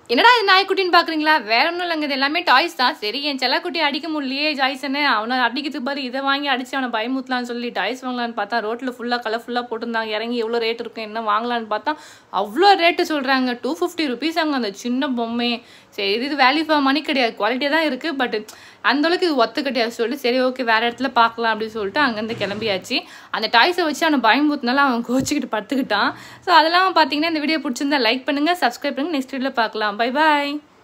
என்னடா இது நாய்க்குட்டின்னு பார்க்குறீங்களா வேற ஒன்றும் இல்லைங்க இது எல்லாமே டாய்ஸ் தான் சரி என் செல்லக்குட்டி அடிக்க முடியலையே ஜாய்சனு அவனை அடிக்கிறதுக்கு பாரு இதை வாங்கி அடிச்சு அவனை பயமுத்தலான்னு சொல்லி டாய்ஸ் வாங்கலான்னு பார்த்தா ரோட்டில் ஃபுல்லாக கலர்ஃபுல்லாக போட்டிருந்தாங்க இறங்கி எவ்வளோ ரேட் இருக்கும் என்ன வாங்கலான்னு பார்த்தா அவ்வளோ ரேட்டு சொல்கிறாங்க டூ ஃபிஃப்டி ருபீஸ் அங்கே அந்த சின்ன பொம்மை சரி இது இது வேல்யூ ஃபார் மணி கிடையாது குவாலிட்டியாக தான் இருக்குது பட் அந்தளவுக்கு இது ஒத்து கிடையாது சொல்லிட்டு சரி ஓகே வேறு இடத்துல பார்க்கலாம் அப்படின்னு சொல்லிட்டு அங்கேருந்து கிளம்பியாச்சு அந்த டாய்ஸை வச்சு அவனை பயம்பூத்தினால அவன் கோச்சிக்கிட்டு படுத்துக்கிட்டான் ஸோ அதெல்லாம் பார்த்தீங்கன்னா இந்த வீடியோ பிடிச்சிருந்தா லைக் பண்ணுங்கள் சப்ஸ்கிரைப் பண்ணுங்கள் நெக்ஸ்ட் வீடியோவில் பார்க்கலாம் பை பாய்